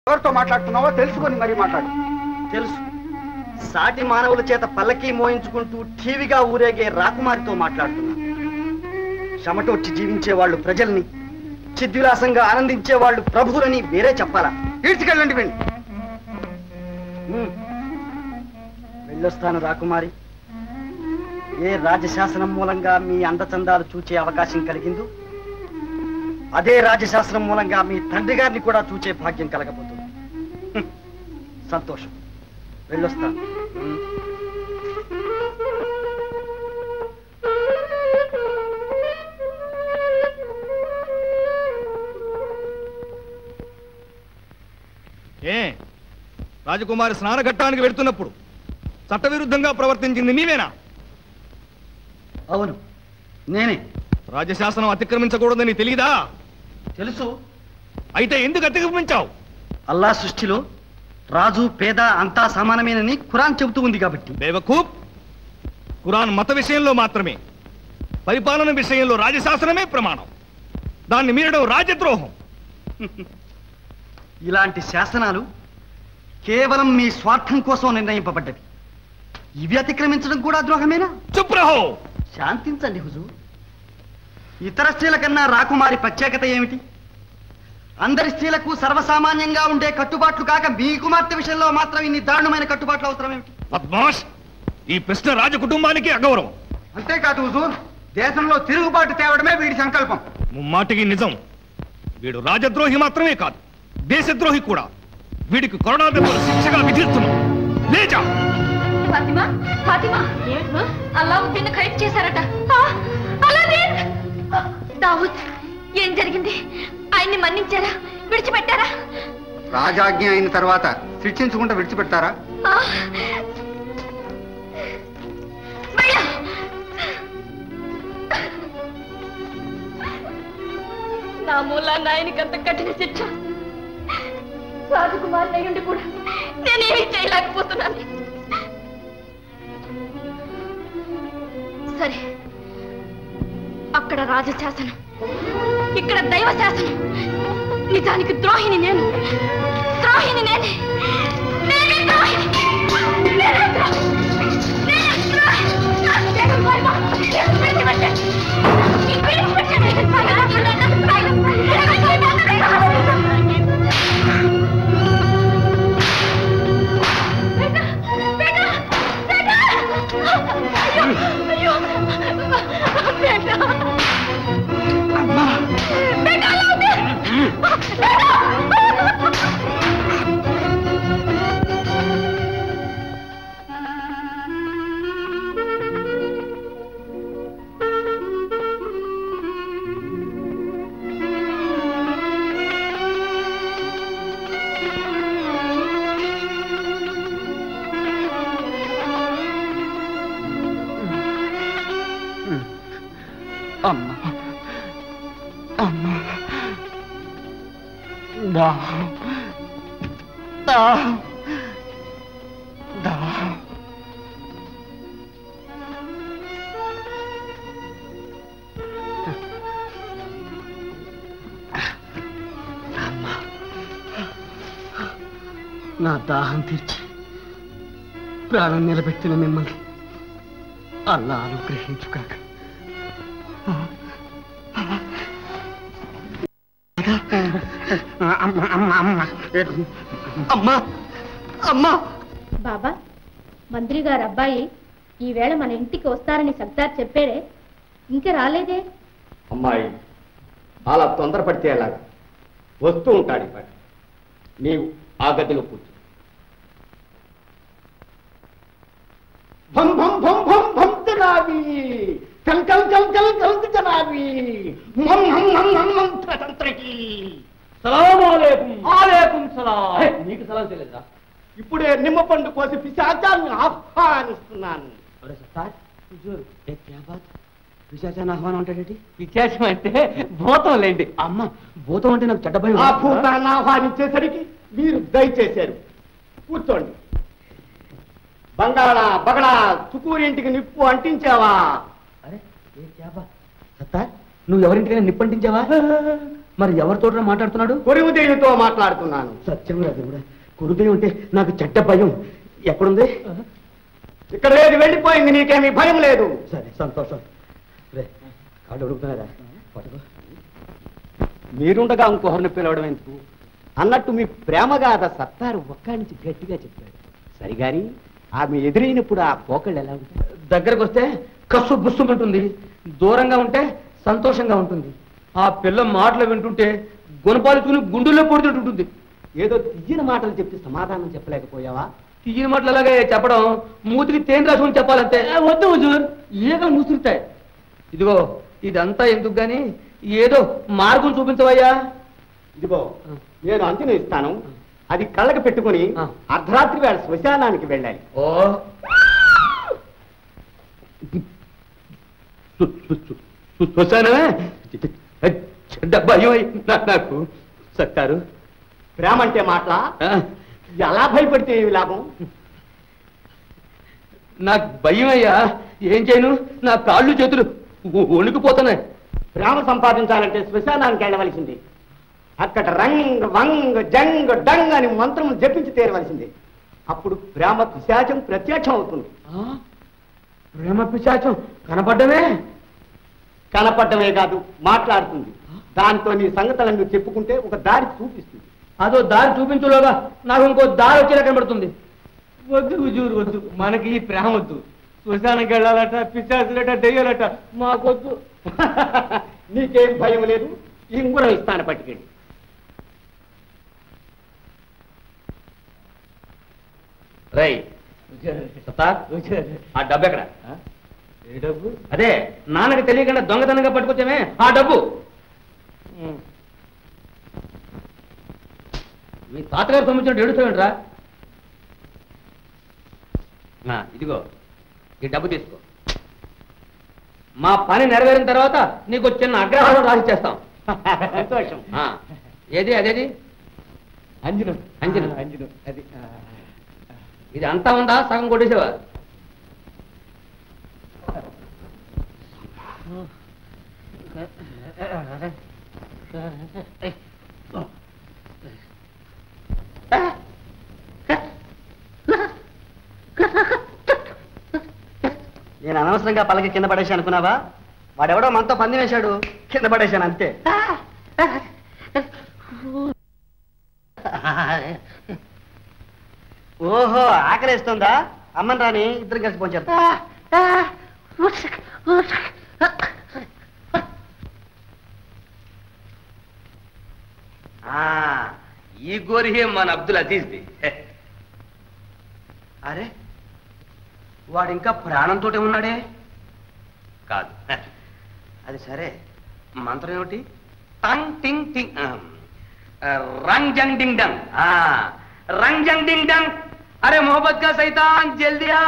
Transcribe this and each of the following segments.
ఎవరితో మాట్లాడుతున్నావో తెలుసుకొని మరీ మాట్లాడు తెలుసు సాటి మానవుల చేత పల్లకి మోయించుకుంటూ ఠీవిగా ఊరేగే రాకుమారితో మాట్లాడుతున్నా చెమటొచ్చి జీవించే వాళ్ళు ప్రజల్ని చిద్విలాసంగా ఆనందించే వాళ్ళు ప్రభువులని వేరే చెప్పాలా ఈడ్చుకెళ్ళండి వీణ్ణి ఉమ్. వెళ్ళొస్తాను రాకుమారి ఏ రాజశాసనం మూలంగా మీ అందచందాలు చూచే అవకాశం కలిగిందో అదే రాజశాస్త్రం మూలంగా మీ తండ్రి గారిని కూడా చూచే భాగ్యం కలగబోతుంది హ్మ్. సంతోషం వెళ్ళొస్తాను ఉమ్. ఏ రాజకుమారి స్నానఘట్టానికి వెళ్తున్నప్పుడు చట్టవిరుద్ధంగా ప్రవర్తించింది నీవేనా అవును నేనే రాజశాసనం అతిక్రమించకూడదని తెలియదా తెలుసు అయితే ఎందుకు అతిక్రమించావు అల్లా సృష్టిలో రాజు పేద అంతా సమానమేనని ఖురాన్ చెబుతూ ఉంది కాబట్టి బేవకూప్ ఖురాన్ మత విషయంలో మాత్రమే పరిపాలన విషయంలో రాజశాసనమే ప్రమాణం దాన్ని మీరడం రాజద్రోహం ఇలాంటి శాసనాలు కేవలం మీ స్వార్థం కోసం నిర్ణయింపబడ్డవి ఇవి అతిక్రమించడం కూడా ద్రోహమేనా చుప్రహో శాంతించండి హుజూ ఇతర స్త్రీల కన్నా రాకుమారి ప్రత్యేకత ఏమిటి అందరి స్త్రీలకు సర్వసామాన్యంగా ఉండే కట్టుబాట్లు కాక మీ కుమార్తె విషయంలో మాత్రం ఇన్ని దారుణమైన కట్టుబాట్లు అవసరం ఏమిటి పద్మాష్ ఈ ప్రశ్న రాజ కుటుంబానికి అగౌరవం అంతేకాదు హుజూర్ దేశంలో తిరుగుబాటు తేవడమే వీడి సంకల్పం ముమ్మాటికి నిజం వీడు రాజద్రోహి మాత్రమే కాదు దేశద్రోహి కూడా వీడికి కరోనా దెబ్బలు శిక్షగా విధిస్తున్నాం లేచా ఫాతిమా ఫాతిమా అల్లావుద్దీన్ ఖైదు చేశారట ఆ, అలాదీన్ దావుద్ ఏం జరిగింది ఆయన్ని మన్నించారా విడిచిపెట్టారా రాజాజ్ఞ అయిన తర్వాత శిక్షించకుండా విడిచిపెడతారా ఆ, వెళ్ళు. నా మూలా నాయనకి అంత కఠిన శిక్ష రాజకుమారి అయ్యుండి కూడా నేనేమీ చేయలేకపోతున్నాను సరే అక్కడ రాజశాసనం ఇక్కడ దైవ శాసనం నిజానికి ద్రోహిని నేను ద్రోహిని నేనే నేనే ద్రోహిని నేనే ద్రోహిని నేనే ద్రోహిని నేను వర్మ. నేను విడిచిపెట్టాను. నేను విడిచిపెట్టాను. బేటా, బేటా, బేటా! అయ్యో, అయ్యో! బేటా! బేటా, అలాగే! బేటా! అమ్మా అమ్మా దా దా దా అమ్మా నా దాహం తీర్చి ప్రాణం నిలబెట్టిన మిమ్మల్ని అల్లా అనుగ్రహించుకాక అమ్మా అమ్మా బాబా మంత్రి గారు అబ్బాయి ఈవేళ మన ఇంటికి వస్తారని సర్దార్ చెప్పాడే ఇంకా రాలేదే అమ్మాయి అలా తొందరపడితే ఎలాగా వస్తూ ఉంటాడు ఈ పాటి నీవు ఆ గదిలో కూర్చో భం భం భం భం భం జనాబి కల్ కల్ కల్ కల్ కల్ జనాబి మం హం హం హం హం తంత్రకి సలాం అలైకుం అలైకుం సలాం నీకు సలాం తెలియదా ఇప్పుడే నిమ్మ పండు కోసి పిశాచాన్ని ఆహ్వానిస్తున్నాను విశాచాన్ని ఆహ్వానం అంటాడేటి పిశాచం అంటే భూతం లేండి అమ్మ భూతం అంటే నాకు చెడ్డ భయం ఆ భూతాన్ని ఆహ్వానించేసరికి మీరు దయచేశారు కూర్చోండి బంగాళా బగళా చుకూరింటికి నిప్పు అంటించావా అరే ఏ క్యాబా సత్తార్ నువ్వు ఎవరింటికైనా నిప్పంటించావా మరి ఎవరితో మాట్లాడుతున్నాడు గురువుదేవుతో మాట్లాడుతున్నాను సత్యం దేవుడా గురుదేవి అంటే నాకు చెడ్డ భయం ఎక్కడుంది ఇక్కడ లేదు వెళ్ళిపోయింది నీకేమీ భయం లేదు సరే సంతోషం రే కాళ్ళు అడుగుతున్నారా పట్టుకో మీరుండగా ఇంకొకరిని పిలవడం ఎందుకు అన్నట్టు మీ ప్రేమగాథ సత్తారు ఒక్క నుంచి గట్టిగా చెప్పాడు సరిగాని ఆమె ఎదురైనప్పుడు ఆ పోకళ్ళు ఎలా ఉంటాయి దగ్గరకు వస్తే కస్సు బుస్సుమంటుంది దూరంగా ఉంటే సంతోషంగా ఉంటుంది ఆ పిల్ల మాటలు వింటుంటే గుణపాలుచుకుని గుండెల్లో పొడుతుంటుంది ఏదో తీయని మాటలు చెప్పి సమాధానం చెప్పలేకపోయావా తీయని మాటలు అలాగే చెప్పడం మూతికి తేనె రాసుకుని చెప్పాలంతే వద్దు హుజూర్ ఈగలు ముసురుతాయి ఇదిగో ఇదంతా ఎందుకు గాని ఏదో మార్గం చూపించవయ్యా ఇదిగో నేను అంచనా ఇస్తాను అది కళ్ళకి పెట్టుకుని ఆ. అర్ధరాత్రి వేళ శ్మశానానికి వెళ్ళాలి ఓ చూసానమే చెడ్డ భయం అయి నా- నాకు సత్తారు ప్రేమ అంటే మాటలా ఆ, ఎలా భయపడితే ఏమి లాభం నాకు భయం అయ్యా ఏం చేయను నా కాళ్ళు చేతులు వ- వణికిపోతున్నాయి ప్రేమ సంపాదించాలంటే శ్మశానానికి వెళ్ళవలసింది అక్కడ రంగ్ వంగ్ జంగ్ డంగ్ అని మంత్రం జపించి తీరవలసింది అప్పుడు ప్రేమ పిశాచం ప్రత్యక్షం అవుతుంది ఆ, ప్రేమ పిశాచం కనపడ్డమే కనపడమే కాదు మాట్లాడుతుంది దాంతో నీ సంగతులను చెప్పుకుంటే ఒక దారి చూపిస్తుంది అదో దారి చూపించులోగా నాకు ఇంకో దారి వచ్చేలా కనబడుతుంది వద్దు హుజూర్ వద్దు మనకి ఈ ప్రేమ వద్దు శ్మశానానికి వెళ్ళాలట పిశాచులట దెయ్యాలట మాకొద్దు నీకేం భయం లేదు ఈ ఉంగరం ఇస్తాను పట్టుకెళ్ళి రై సత్తార్ ఆ డబ్బు ఎక్కడ ఏ డబ్బు అదే నాన్నకి తెలియకుండా దొంగతనంగా పట్టుకొచ్చామే ఆ డబ్బు మీ తాతగారు పంపించినట్టు ఎడుతావేంట్రా నా, ఇదిగో ఈ డబ్బు తీసుకో మా పని నెరవేరిన తర్వాత నీకు ఒక చిన్న అగ్రహారం రాసి చేస్తాం సంతోషం ఆ, ఏది అదేది అంజనం అంజనం. అంజనం అది ఆ. ఇది అంతా ఉందా సగం కొట్టేసేవా నేను అనవసరంగా పలక కింద పడేసి అనుకున్నావా వాడెవడో మనతో పంది వేశాడు కింద పడేశాను అంతే ఓహో ఆకలిస్తుందా అమ్మని రాని ఇద్దరు కలిసి పోంచారు ఆ, ఈ గోరిహే మన అబ్దుల్ అజీజ్ది అరే వాడు ఇంకా ప్రాణంతోటే ఉన్నాడే కాదు అది సరే మంత్రం ఏమిటి టంగ్ టింగ్ టింగ్ ఆ, రంగ్ జంగ్ డింగ్ డంగ్ ఆ, రంగ్ జంగ్ డింగ్ డంగ్ అరే మొహబ్బత్ కా సైతాన్ జల్దియా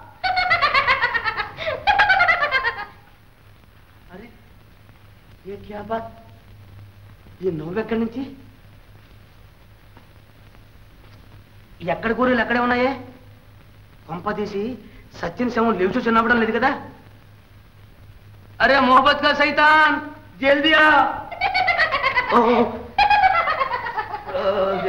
అరే ఏ క్యా బాత్ ఈ నవ్వెక్కడి నుంచి ఎక్కడ కూరలు ఎక్కడే ఉన్నాయే పంప తీసి సచిన్ శవం లేచి చిన్నవ్వడం లేదు కదా అరే మొహబ్బత్ కా సైతాన్ జల్దియా ఓ, ఓ, ఓ,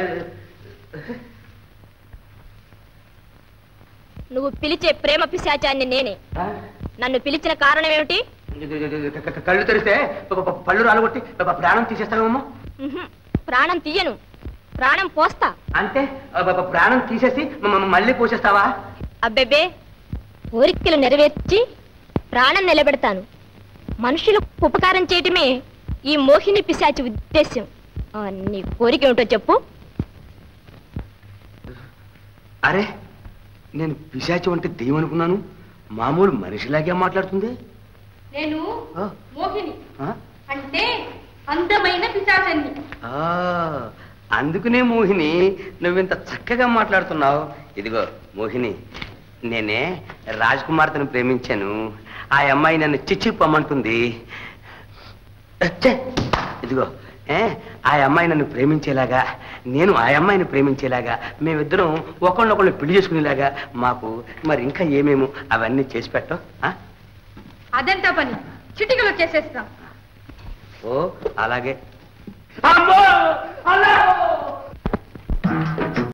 నువ్వు పిలిచే ప్రేమ పిశాచాన్ని నేనే ఆ? నన్ను పిలిచిన కారణం ఏమిటి క- క- కళ్ళు తెరిస్తే ప- ప- పళ్ళు రాలగొట్టి ప- ప- ప్రాణం తీసేస్తావేమో ఉహుం, ప్రాణం తీయను ప్రాణం పోస్తా అంటే ప- ప- ప్రాణం తీసేసి మ- మ- మళ్ళీ పోసేస్తావా అబ్బెబ్బే కోరికలు నెరవేర్చి ప్రాణం నిలబెడతాను మనుషులకు ఉపకారం చేయటమే ఈ మోహిని పిశాచి ఉద్దేశ్యం ఆ, నీ కోరిక ఏమిటో చెప్పు అరే నేను పిశాచి అంటే దెయ్యం అనుకున్నాను మామూలు మనిషిలాగే మాట్లాడుతుంది నేను ఆ, మోహిని ఆ? అంటే అందమైన పిశాచన్ని ఆ, అందుకనే మోహిని నువ్వింత చక్కగా మాట్లాడుతున్నావు ఇదిగో మోహిని నేనే రాజ్కుమార్తెను ప్రేమించాను ఆ అమ్మాయి నన్ను చిచ్చి పొమ్మంటుంది ఛే! ఇదిగో ఏ ఆ అమ్మాయి నన్ను ప్రేమించేలాగా నేను ఆ అమ్మాయిని ప్రేమించేలాగా మేమిద్దరం ఒకళ్ళొకళ్ళు పెళ్లి చేసుకునేలాగా మాకు మరి ఇంకా ఏమేమో అవన్నీ చేసి పెట్టవు ఆ? అదంతా పని చిటికలో చేసేస్తాం ఓ అలాగే అమ్మో అలా